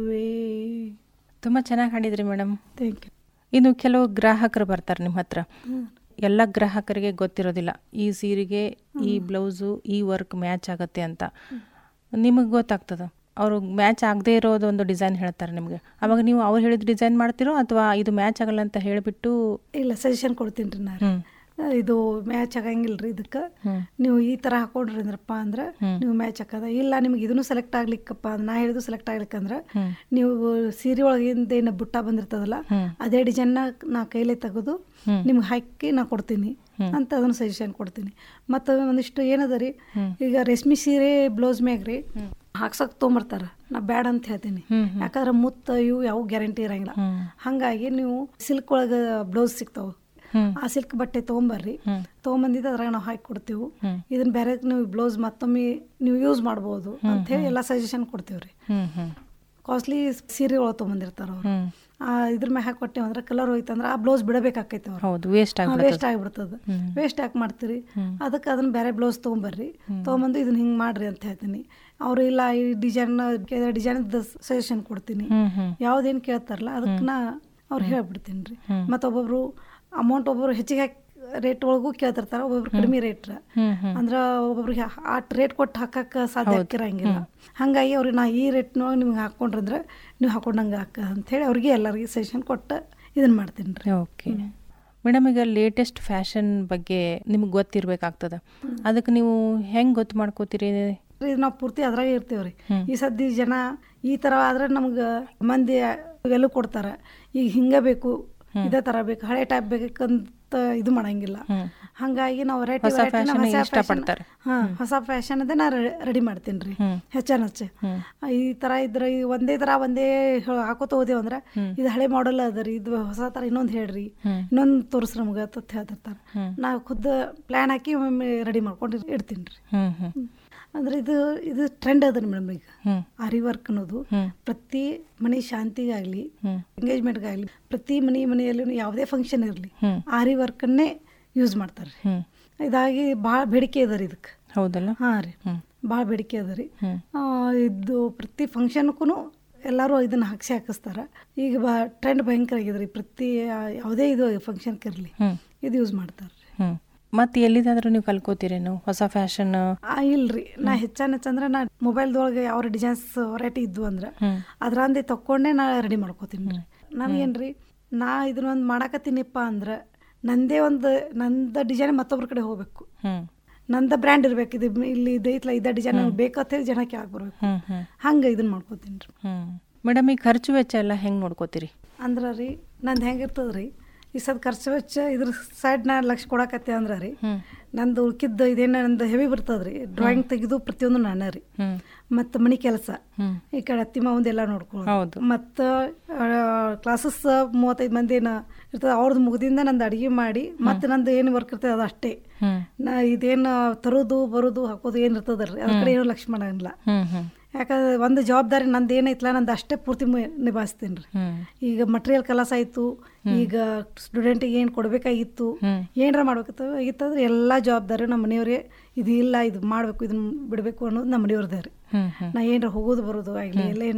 Way ತುಂಬ ಚೆನ್ನಾಗಿ ಹಾಡಿದ್ರಿ madam thank you ಇನ್ನು ಕೆಲವು ಗ್ರಾಹಕರು ಬರ್ತಾರೆ ನಿಮ್ಮ ಹತ್ರ ಹ್ಮ್. ಎಲ್ಲ ಗ್ರಾಹಕರಿಗೆ ಗೊತ್ತಿರೋದಿಲ್ಲ ಈ ಸೀರೆಗೆ ಈ ಬ್ಲೌಸು ಈ ವರ್ಕ್ ಮ್ಯಾಚ್ ಆಗುತ್ತೆ ಅಂತ ನಿಮಗೆ ಗೊತ್ತಾಗ್ತದ ಅವರು ಮ್ಯಾಚ್ ಆಗದೇ ಇರೋದು ಒಂದು ಡಿಸೈನ್ ಹೇಳ್ತಾರೆ ನಿಮಗೆ ಅವಾಗ ನೀವು ಅವ್ರು ಹೇಳಿದ ಡಿಸೈನ್ ಮಾಡ್ತಿರೋ ಅಥವಾ ಇದು ಮ್ಯಾಚ್ ಆಗಲ್ಲ ಅಂತ ಹೇಳಿಬಿಟ್ಟು ಇಲ್ಲ ಸಜೆಷನ್ ಕೊಡ್ತೀನಿ ರೀ ನಾನು ಹ್ಮ್. ಇದು ಮ್ಯಾಚ್ ಆಗಂಗಿಲ್ಲ ರೀ ಇದಕ್ಕೆ ಹ್ಮ್. ನೀವು ಈ ಥರ ಹಾಕೊಂಡ್ರಿ ಅಂದ್ರಪ್ಪ ಅಂದ್ರೆ ಹ್ಮ್. ನೀವು ಮ್ಯಾಚ್ ಹಾಕದ ಇಲ್ಲ ನಿಮ್ಗೆ ಇದನ್ನು ಸೆಲೆಕ್ಟ್ ಆಗ್ಲಿಕ್ಕಪ್ಪ ನಾ ಹೇಳಿದ್ದು ಸೆಲೆಕ್ಟ್ ಆಗ್ಲಿಕ್ಕಂದ್ರೆ ಹ್ಮ್. ನೀವು ಸೀರೆ ಒಳಗಿಂದ ಏನು ಬುಟ್ಟ ಬಂದಿರ್ತದಲ್ಲ ಹ್ಮ್. ಅದೇ ಡಿಸೈನ್ನ ನಾ ಕೈಲೇ ತೆಗೆದು ಹ್ಮ್. ನಿಮ್ಗೆ ಹಾಕಿ ನಾ ಕೊಡ್ತೀನಿ ಹ್ಮ್. ಅಂತ ಅದನ್ನು ಸಜೆಷನ್ ಕೊಡ್ತೀನಿ ಮತ್ತು ಒಂದಿಷ್ಟು ಏನದ ರೀ ಹ್ಮ್. ಈಗ ರೇಷ್ಮೆ ಸೀರೆ ಬ್ಲೌಸ್ ಮ್ಯಾಗ ರೀ ಹಾಕ್ಸಕ್ ತೊಗೊಂಬರ್ತಾರ ನಾ ಬ್ಯಾಡ ಅಂತ ಹೇಳ್ತೀನಿ ಹ್ಮ್, ಹ್ಮ್. ಯಾಕಂದ್ರೆ ಮುತ್ತ ಇವು ಯಾವ ಗ್ಯಾರಂಟಿ ಇರಂಗಿಲ್ಲ ಹ್ಮ್. ಹಾಗಾಗಿ ನೀವು ಸಿಲ್ಕ್ ಒಳಗೆ ಬ್ಲೌಸ್ ಸಿಗ್ತಾವೆ ಹ್ಮ್. ಆ ಸಿಲ್ಕ್ ಬಟ್ಟೆ ತೊಗೊಂಬರ್ರಿ ಹ್ಮ್. ತೊಗೊಂಬಂದಿದ್ದು ಅದ್ರಾಗ ನಾವು ಹಾಕಿ ಕೊಡ್ತೀವಿ ಹ್ಮ್. ಇದನ್ನ ಬೇರೆ ನೀವು ಬ್ಲೌಸ್ ಮತ್ತೊಮ್ಮೆ ನೀವು ಯೂಸ್ ಮಾಡ್ಬೋದು ಅಂತ ಹೇಳಿ ಎಲ್ಲ ಸಜೆಷನ್ ಕೊಡ್ತೀವಿ ರೀ ಹ್ಮ್ ಹ್ಮ್ ಕಾಸ್ಟ್ಲಿ ಸೀರೆ ಒಳಗೆ ತೊಗೊಂಬಂದಿರ್ತಾರ ಅವ್ರು ಹ್ಮ್ ಆ ಇದ್ರ ಮ್ಯಾಗ ಹಾಕಿ ಕೊಟ್ಟೇವು ಅಂದ್ರೆ ಕಲರ್ ಹೋಯ್ತಂದ್ರೆ ಆ ಬ್ಲೌಸ್ ಬಿಡಬೇಕಾಕೈತೆ ಅವ್ರು ಹೌದು ವೇಸ್ಟ್ ವೇಸ್ಟ್ ಆಗ್ಬಿಡುತ್ತೆ ಆಗಿಬಿಡ್ತದೆ ಹ್ಮ್. ವೇಸ್ಟ್ ಯಾಕೆ ಮಾಡ್ತೀರಿ ಹ್ಮ್. ಅದಕ್ಕೆ ಅದನ್ನ ಬೇರೆ ಬ್ಲೌಸ್ ತೊಗೊಂಬರ್ರಿ ತೊಗೊಂಬಂದು ಇದನ್ನ ಹಿಂಗೆ ಮಾಡ್ರಿ ಅಂತ ಹೇಳ್ತೀನಿ ಅವರು ಇಲ್ಲ ಈ ಡಿಸೈನ್ ಡಿಸೈನ್ ಸಜೆಷನ್ ಕೊಡ್ತೀನಿ ಹ್ಮ್ ಹ್ಮ್ ಯಾವ್ದೇನು ಕೇಳ್ತಾರಲ್ಲ ಅದಕ್ಕೆ ನಾ ಅವ್ರು ಹೇಳ್ಬಿಡ್ತೀನಿ ರೀ ಹ್ಮ್. ಮತ್ತು ಒಬ್ಬೊಬ್ರು ಅಮೌಂಟ್ ಒಬ್ಬೊಬ್ರು ಹೆಚ್ಚಿಗೆ ರೇಟ್ ಒಳಗೂ ಕೇಳ್ತಿರ್ತಾರೆ ಒಬ್ಬೊಬ್ರು ಕಡಿಮೆ ರೇಟ್ ಹ್ಮ್ ಹ್ಮ್ ಅಂದ್ರೆ ಒಬ್ಬೊಬ್ರಿಗೆ ಆ ರೇಟ್ ಕೊಟ್ಟು ಹಾಕಕ್ಕೆ ಸಾಧ್ಯ ಆಗ್ತಿರಂಗಿಲ್ಲ ಹಾಗಾಗಿ ಅವ್ರಿಗೆ ನಾ ಈ ರೇಟ್ನೊಳಗೆ ನಿಮ್ಗೆ ಹಾಕ್ಕೊಂಡ್ರಂದ್ರೆ ನೀವು ಹಾಕೊಂಡಂಗೆ ಹಾಕ ಅಂಥೇಳಿ ಅವ್ರಿಗೆ ಎಲ್ಲರಿಗೆ ಸಜೆಷನ್ ಕೊಟ್ಟು ಇದನ್ನು ಮಾಡ್ತೀನಿ ರೀ ಓಕೆ ಮೇಡಮ್ ಈಗ ಲೇಟೆಸ್ಟ್ ಫ್ಯಾಷನ್ ಬಗ್ಗೆ ನಿಮ್ಗೆ ಗೊತ್ತಿರ್ಬೇಕಾಗ್ತದ ಅದಕ್ಕೆ ನೀವು ಹೆಂಗೆ ಗೊತ್ತು ಮಾಡ್ಕೋತೀರಿ ಇದು ನಾವು ಪೂರ್ತಿ ಅದ್ರಾಗೆ ಇರ್ತೀವಿ ರೀ ಹ್ಮ್. ಈ ಸದ್ಯ ಜನ ಈ ಥರ ಆದ್ರೆ ನಮ್ಗೆ ಮಂದಿ ಎಲ್ಲೂ ಕೊಡ್ತಾರೆ ಈಗ ಹಿಂಗೆ ಬೇಕು ಇದೇ ಥರ ಬೇಕು ಹಳೆ ಟೈಪ್ ಬೇಕಂತ ಇದು ಮಾಡಂಗಿಲ್ಲ ಹ್ಮ್. ಹಾಗಾಗಿ ನಾವು ವೆರೈಟಿ ಹೊಸ fashion ಗೆ ಇಷ್ಟಪಡ್ತಾರೆ. ಹಾಂ ಹೊಸ ಫ್ಯಾಷನ್ ಅದೇ ನಾ ರೆಡಿ ಮಾಡ್ತೀನಿ ರೀ ಹ್ಮ್. ಹೆಚ್ಚನ ಹೆಚ್ಚು ಹ್ಮ್. ಈ ಥರ ಇದ್ರೆ ಈ ಒಂದೇ ಥರ ಒಂದೇ ಹೇ- ಹಾಕೋತ ಹೋದೇವು ಅಂದ್ರೆ ಇದು ಹಳೆ ಮಾಡೆಲ್ ಅದ ರೀ ಇದು ಹೊಸ ಥರ ಇನ್ನೊಂದು ಹೇಳ್ರಿ ಹ್ಮ್. ಇನ್ನೊಂದು ತೋರಿಸ್ರಿ ನಮ್ಗೆ ಅಂತ ಹೇಳ್ತಿರ್ತಾರೆ ಹ್ಮ್. ನಾವು ಖುದ್ದು ಪ್ಲ್ಯಾನ್ ಹಾಕಿ ಒಮ್ಮೆ ರೆಡಿ ಮಾಡ್ಕೊಂಡು ಇಡ್ತೀನಿ ರೀ ಹ್ಮ್ ಹ್ಮ್ ಅಂದ್ರೆ ಇದು ಇದು ಟ್ರೆಂಡ್ ಅದ ಮೇಡಮ್ ಈಗ ಹ್ಮ್ ಆರಿ ವರ್ಕ್ ಅನ್ನೋದು ಹ್ಮ್. ಪ್ರತಿ ಮನೆ ಶಾಂತಿಗಾಗಲಿ ಹ್ಮ್ ಎಂಗೇಜ್ಮೆಂಟ್ಗಾಗಲಿ ಪ್ರತಿ ಮನೆ ಮನೆಯಲ್ಲೂ ಯಾವುದೇ ಫಂಕ್ಷನ್ ಇರಲಿ ಹ್ಮ್. ಆರಿ ವರ್ಕನ್ನೇ ಯೂಸ್ ಮಾಡ್ತಾರೆ ಹ್ಮ್ ಇದಾಗಿ ಭಾಳ ಬೇಡಿಕೆ ಅದ ರೀ ಇದಕ್ಕೆ ಹೌದಲ್ಲ ಹಾಂ ರೀ ಹ್ಮ್ ಭಾಳ ಬೇಡಿಕೆ ಅದ ರೀ ಹ್ಮ್ ಆ, ಇದು ಪ್ರತಿ ಫಂಕ್ಷನ್ಗೂ ಎಲ್ಲರೂ ಇದನ್ನು ಹಾಕ್ಸಿ ಹಾಕಿಸ್ತಾರೆ ಈಗ ಬಾ ಟ್ರೆಂಡ್ ಭಯಂಕರ ಆಗಿದೆ ರೀ ಪ್ರತಿ ಆ, ಯಾವುದೇ ಇದು ಫಂಕ್ಷನ್ಗೆ ಇರಲಿ ಹ್ಮ್ ಇದು ಯೂಸ್ ಮಾಡ್ತಾರೆ ರೀ ಹ್ಮ್ ಮತ್ತೆ ಎಲ್ಲಿದಾದ್ರೂ ನೀವು ಕಲ್ಕೋತೀರೇನು ಹೊಸ ಫ್ಯಾಷನ್ ಆ, ಇಲ್ರಿ ನಾ ಹೆಚ್ಚಾನ ಹೆಚ್ಚಂದ್ರೆ ನಾ ಮೊಬೈಲ್ದೊಳಗೆ ಯಾವ ಡಿಸೈನ್ಸ್ ವೆರೈಟಿ ಇದ್ವು ಅಂದ್ರೆ ಹ್ಮ್ ಅದ್ರಂದೆ ತಕ್ಕೊಂಡೇ ನಾ ರೆಡಿ ಮಾಡ್ಕೋತೀನಿ ರೀ ನನಗೇನ್ರಿ ನಾ ಇದನ್ನೊಂದು ಮಾಡಾಕತ್ತೀನಿಪ್ಪ ಅಂದ್ರೆ ನಂದೇ ಒಂದು ನಂದ ಡಿಸೈನ್ ಮತ್ತೊಬ್ರ ಕಡೆ ಹೋಗ್ಬೇಕು ಹ್ಮ್ ನಂದ ಬ್ರ್ಯಾಂಡ್ ಇರ್ಬೇಕು ಇದು ಇಲ್ಲಿ ಇದು ಐತ್ಲ ಇದ ಡಿಸೈನ್ ಬೇಕಂತ ಹೇಳಿ ಜನ ಕೇಳಕ್ ಬರ್ಬೇಕು ಹ್ಮ್ ಹ್ಮ್ ಹಂಗೆ ಇದನ್ನ ಮಾಡ್ಕೋತೀನಿ ರೀ ಹ್ಮ್ ಮೇಡಮ್ ಈ ಖರ್ಚು ವೆಚ್ಚ ಎಲ್ಲ ಹೆಂಗೆ ನೋಡ್ಕೋತೀರಿ ಅಂದ್ರೆ ರೀ ನಂದು ಹೆಂಗಿರ್ತದೆ ರೀ ಈ ಸದ್ ಖರ್ಚು ವೆಚ್ಚ ಇದ್ರ ಸೈಡ್ ನಾ ಲಕ್ಷ ಕೊಡಕತ್ತೆ ಅಂದ್ರೆ ರೀ ಹ್ಮ್ ನಂದು ಉಳ್ಕಿದ್ದು ಇದೇನು ನಂದು ಹೆವಿ ಬರ್ತದೆ ರೀ ಡ್ರಾಯಿಂಗ್ ತೆಗೆದು ಪ್ರತಿಯೊಂದು ನಾನೇ ರೀ ಹ್ಮ್ ಮತ್ತು ಮನೆ ಕೆಲಸ ಹ್ಮ್ ಈ ಕಡೆ ಅತ್ತಿ ಮಾವಂದೆಲ್ಲ ನೋಡ್ಕೊಳ್ಳೋದು ಹೌದು ಮತ್ತು ಕ್ಲಾಸಸ್ ಮೂವತ್ತೈದು ಮಂದಿ ಏನ ಇರ್ತದೆ ಅವ್ರದ್ದು ಮುಗ್ದಿಂದ ನಂದು ಅಡುಗೆ ಮಾಡಿ ಮತ್ತು ನಂದು ಏನು ವರ್ಕ್ ಇರ್ತದೆ ಅದು ಅಷ್ಟೇ ಹ್ಮ್ ನಾ ಇದೇನು ತರೋದು ಬರೋದು ಹಾಕೋದು ಏನು ಇರ್ತದಲ್ರಿ ಅದ್ರ ಕಡೆ ಏನು ಲಕ್ಷ್ಯ ಮಾಡಂಗಿಲ್ಲ ಹ್ಮ್ ಹ್ಮ್ ಯಾಕಂದ್ರೆ ಒಂದು ಜವಾಬ್ದಾರಿ ನಂದು ಏನೈತಲ್ಲ ನಂದು ಅಷ್ಟೇ ಪೂರ್ತಿ ನಿಭಾಯಿಸ್ತೀನಿ ರೀ ಹ್ಮ್ ಈಗ ಮಟೀರಿಯಲ್ ಕಲಾಸ ಆಯಿತು ಈಗ ಸ್ಟೂಡೆಂಟಿಗೆ ಏನು ಕೊಡಬೇಕಾಗಿತ್ತು ಹ್ಮ್ ಏನಾರ ಮಾಡ್ಬೇಕಿತ್ತು ಆಗಿತ್ತಂದ್ರೆ ಎಲ್ಲ ಜವಾಬ್ದಾರಿ ನಮ್ಮ ಮನೆಯವ್ರಿಗೆ ಇದು ಇಲ್ಲ ಇದು ಮಾಡಬೇಕು ಇದನ್ನ ಬಿಡಬೇಕು ಅನ್ನೋದು ನಮ್ಮ ಮನೆಯವ್ರದ್ದೇ ರೀ ಹ್ಮ್ ಹ್ಮ್ ನಾ ಏನಾರ ಹೋಗೋದು ಬರೋದು ಆಗಲಿ ಎಲ್ಲ